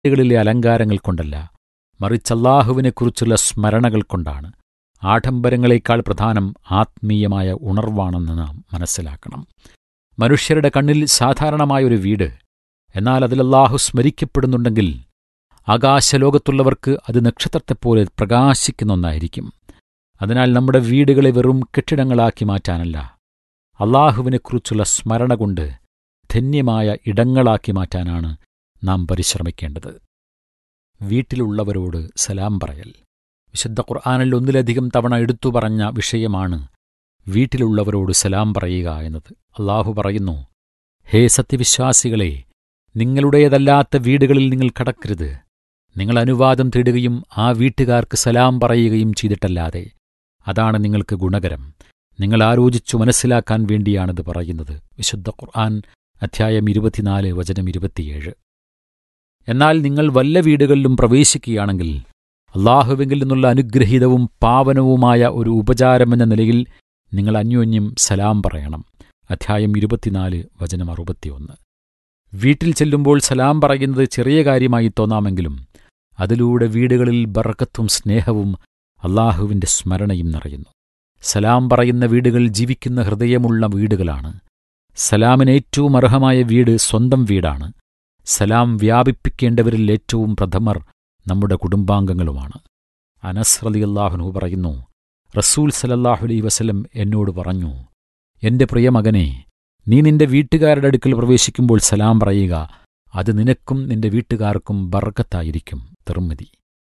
വീടുകളിലെ അലങ്കാരങ്ങൾ കൊണ്ടല്ല മറിച്ച് അല്ലാഹുവിനെക്കുറിച്ചുള്ള സ്മരണകൾ കൊണ്ടാണ് ആഡംബരങ്ങളെക്കാൾ പ്രധാനം ആത്മീയമായ ഉണർവാണെന്ന് നാം മനസ്സിലാക്കണം മനുഷ്യരുടെ കണ്ണിൽ സാധാരണമായ ഒരു വീട് എന്നാൽ അതിൽ അല്ലാഹു സ്മരിക്കപ്പെടുന്നുണ്ടെങ്കിൽ ആകാശലോകത്തുള്ളവർക്ക് അത് നക്ഷത്രത്തെപ്പോലെ പ്രകാശിക്കുന്ന ഒന്നായിരിക്കും അതിനാൽ നമ്മുടെ വീടുകളെ വെറും കെട്ടിടങ്ങളാക്കി മാറ്റാനല്ല അള്ളാഹുവിനെക്കുറിച്ചുള്ള സ്മരണ കൊണ്ട് ധന്യമായ ഇടങ്ങളാക്കി മാറ്റാനാണ് നാം പരിശ്രമിക്കേണ്ടത് വീട്ടിലുള്ളവരോട് സലാം പറയൽ വിശുദ്ധ ഖുർആാനിൽ ഒന്നിലധികം തവണ എടുത്തു പറഞ്ഞ വിഷയമാണ് വീട്ടിലുള്ളവരോട് സലാം പറയുക എന്നത് അള്ളാഹു പറയുന്നു ഹേ സത്യവിശ്വാസികളെ നിങ്ങളുടേതല്ലാത്ത വീടുകളിൽ നിങ്ങൾ കടക്കരുത് നിങ്ങൾ അനുവാദം തേടുകയും ആ വീട്ടുകാർക്ക് സലാം പറയുകയും ചെയ്തിട്ടല്ലാതെ അതാണ് നിങ്ങൾക്ക് ഗുണകരം നിങ്ങൾ ആലോചിച്ചു മനസ്സിലാക്കാൻ വേണ്ടിയാണിത് പറയുന്നത് വിശുദ്ധ ഖുർആൻ അധ്യായം ഇരുപത്തിനാല് വചനം ഇരുപത്തിയേഴ് എന്നാൽ നിങ്ങൾ വല്ല വീടുകളിലും പ്രവേശിക്കുകയാണെങ്കിൽ അള്ളാഹുവെങ്കിൽ നിന്നുള്ള അനുഗ്രഹീതവും പാവനവുമായ ഒരു ഉപചാരമെന്ന നിലയിൽ നിങ്ങൾ അന്യോന്യം സലാം പറയണം അധ്യായം ഇരുപത്തിനാല് വചനം അറുപത്തിയൊന്ന് വീട്ടിൽ ചെല്ലുമ്പോൾ സലാം പറയുന്നത് ചെറിയ കാര്യമായി തോന്നാമെങ്കിലും അതിലൂടെ വീടുകളിൽ ബർക്കത്തും സ്നേഹവും അള്ളാഹുവിന്റെ സ്മരണയും നിറയുന്നു സലാം പറയുന്ന വീടുകൾ ജീവിക്കുന്ന ഹൃദയമുള്ള വീടുകളാണ് സലാമിന് ഏറ്റവും അർഹമായ വീട് സ്വന്തം വീടാണ് സലാം വ്യാപിപ്പിക്കേണ്ടവരിൽ ഏറ്റവും പ്രഥമർ നമ്മുടെ കുടുംബാംഗങ്ങളുമാണ് അനസ് റളിയല്ലാഹുനു പറയുന്നു റസൂൽ സലല്ലാഹു അലൈ വസലം എന്നോട് പറഞ്ഞു എന്റെ പ്രിയമകനെ നീ നിന്റെ വീട്ടുകാരുടെ അടുക്കൽ പ്രവേശിക്കുമ്പോൾ സലാം പറയുക അത് നിനക്കും നിന്റെ വീട്ടുകാർക്കും ബർക്കത്തായിരിക്കും തിർമിതി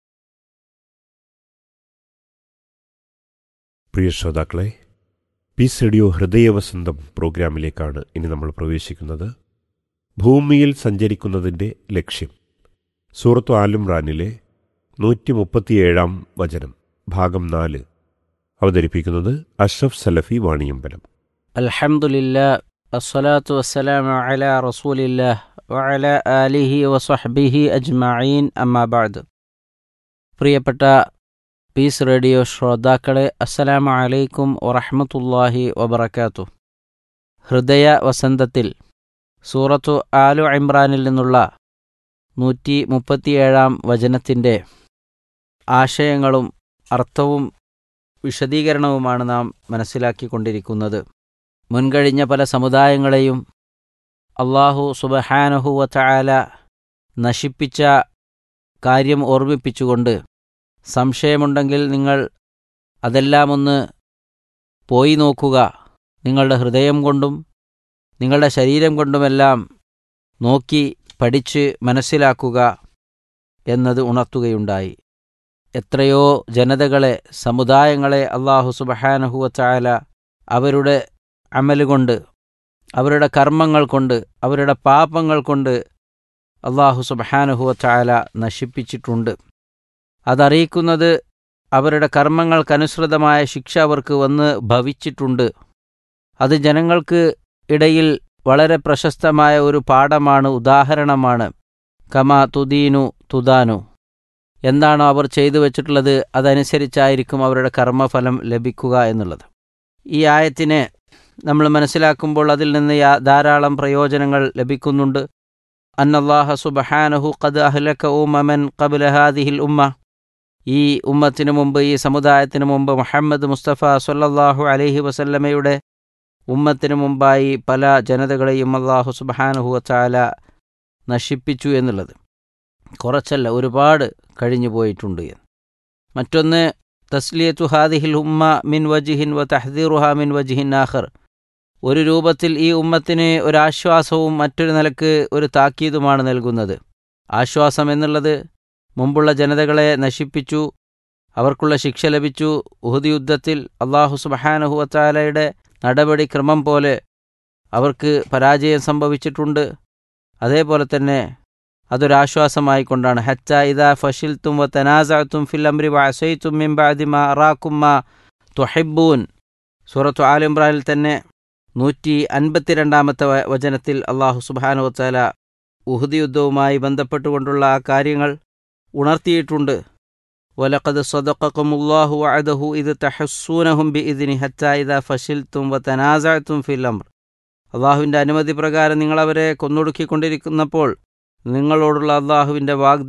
പ്രിയ ശ്രോതാക്കളെ പീസ് റേഡിയോ ഹൃദയവസന്തം പ്രോഗ്രാമിലേക്കാണ് ഇനി നമ്മൾ പ്രവേശിക്കുന്നത് ഭൂമിയിൽ സഞ്ചരിക്കുന്നതിൻ്റെ ലക്ഷ്യം സൂറത്തു ആലുംറാനിലെ നൂറ്റി മുപ്പത്തിയേഴാം വചനം ഭാഗം നാല് അവതരിപ്പിക്കുന്നത് അഷ്റഫ് സലഫി വാണിയമ്പലം الحمد لله الصلاة والسلام على رسول الله وعلى آله وصحبه أجمعين أما بعد പ്രിയപ്പെട്ട പീസ് റേഡിയോ ശ്രോതാക്കളെ അസ്സലാമു അലൈക്കും വറഹ്മത്തുള്ളാഹി വബറകാതുഹു ഹൃദയ വസന്തത്തിൽ സൂറത്തു ആലു ഇമ്രാനിൽ നിന്നുള്ള നൂറ്റി മുപ്പത്തിയേഴാം വചനത്തിൻ്റെ ആശയങ്ങളും അർത്ഥവും വിശദീകരണവുമാണ് നാം മനസ്സിലാക്കിക്കൊണ്ടിരിക്കുന്നത് മുൻകഴിഞ്ഞ പല സമുദായങ്ങളെയും അള്ളാഹു സുബഹാനഹുവ ചായാല നശിപ്പിച്ച കാര്യം ഓർമ്മിപ്പിച്ചുകൊണ്ട് സംശയമുണ്ടെങ്കിൽ നിങ്ങൾ അതെല്ലാം ഒന്ന് പോയി നോക്കുക നിങ്ങളുടെ ഹൃദയം കൊണ്ടും നിങ്ങളുടെ ശരീരം കൊണ്ടുമെല്ലാം നോക്കി പഠിച്ച് മനസ്സിലാക്കുക എന്നത് ഉണർത്തുകയുണ്ടായി എത്രയോ ജനതകളെ സമുദായങ്ങളെ അള്ളാഹു സുബഹാനഹുവ ചായാല അവരുടെ അമലുകൊണ്ട് അവരുടെ കർമ്മങ്ങൾ കൊണ്ട് അവരുടെ പാപങ്ങൾ കൊണ്ട് അള്ളാഹു സുബഹാനുഹുവ ചായാല നശിപ്പിച്ചിട്ടുണ്ട് അതറിയിക്കുന്നത് അവരുടെ കർമ്മങ്ങൾക്കനുസൃതമായ ശിക്ഷ അവർക്ക് വന്ന് ഭവിച്ചിട്ടുണ്ട് അത് ജനങ്ങൾക്ക് ഇടയിൽ വളരെ പ്രശസ്തമായ ഒരു പാഠമാണ് ഉദാഹരണമാണ് കമാ തുദീനു തുദാനു എന്താണോ അവർ ചെയ്തു വച്ചിട്ടുള്ളത് അതനുസരിച്ചായിരിക്കും അവരുടെ കർമ്മഫലം ലഭിക്കുക എന്നുള്ളത് ഈ ആയത്തിനെ നമ്മൾ മനസ്സിലാക്കുമ്പോൾ അതിൽ നിന്ന് ധാരാളം പ്രയോജനങ്ങൾ ലഭിക്കുന്നുണ്ട് അന്നല്ലാഹ സുബഹാനഹു ഖദ് അഹ്ലക ഉമമൻ ഖബ്ല ഹാദിഹിൽ ഉമ്മ ഈ ഉമ്മത്തിനു മുമ്പ് ഈ സമുദായത്തിനു മുമ്പ് മുഹമ്മദ് മുസ്തഫ സല്ലല്ലാഹു അലൈഹി വസല്ലമയുടെ ഉമ്മത്തിനു മുമ്പായി പല ജനതകളെയും അള്ളാഹു സുബഹാനഹു ചാല നശിപ്പിച്ചു എന്നുള്ളത് കുറച്ചല്ല ഒരുപാട് കഴിഞ്ഞു പോയിട്ടുണ്ട് എന്ന് മറ്റൊന്ന് തസ്ലിയത്തു ഹാദിഹിൽ ഉമ്മ മിൻ വജിഹിൻ വ തഹദീറുഹ മിൻ വജിഹിൻ ആഖർ ഒരു രൂപത്തിൽ ഈ ഉമ്മത്തിന് ഒരാശ്വാസവും മറ്റൊരു നിലക്ക് ഒരു താക്കീതുമാണ് നൽകുന്നത് ആശ്വാസം എന്നുള്ളത് മുമ്പുള്ള ജനതകളെ നശിപ്പിച്ചു അവർക്കുള്ള ശിക്ഷ ലഭിച്ചു ഉഹുദ് യുദ്ധത്തിൽ അള്ളാഹു സുബഹാനഹുവത്താലയുടെ നടപടിക്രമം പോലെ അവർക്ക് പരാജയം സംഭവിച്ചിട്ടുണ്ട് അതേപോലെ തന്നെ അതൊരാശ്വാസമായിക്കൊണ്ടാണ് ഹച്ച ഇദാ ഫഷിൽ തും വ തനാസും ഫിൽ അമ്രി വസൈത്തും മിംബാദിമ അറാക്കുമ്മ തുഹിബൂൻ സൂറത്തു ആലിംറാനിൽ തന്നെ നൂറ്റി അൻപത്തിരണ്ടാമത്തെ വചനത്തിൽ അള്ളാഹു സുബാനു വച്ചാല ഉഹുദ് യുദ്ധവുമായി ബന്ധപ്പെട്ടുകൊണ്ടുള്ള ആ കാര്യങ്ങൾ ഉണർത്തിയിട്ടുണ്ട് വലഖദ് സദഖക്കുമുല്ലാഹു വഅദഹു ഇത് തഹസ്സൂനഹും ബി ഇതിനി ഹത്ത ഇദ ഫഷിൽത്തും വ തനാസഅത്തും ഫിൽ അംർ അള്ളാഹുവിൻ്റെ അനുമതി പ്രകാരം നിങ്ങളവരെ കൊന്നൊടുക്കിക്കൊണ്ടിരിക്കുന്നപ്പോൾ നിങ്ങളോടുള്ള അള്ളാഹുവിൻ്റെ വാഗ്ദാനം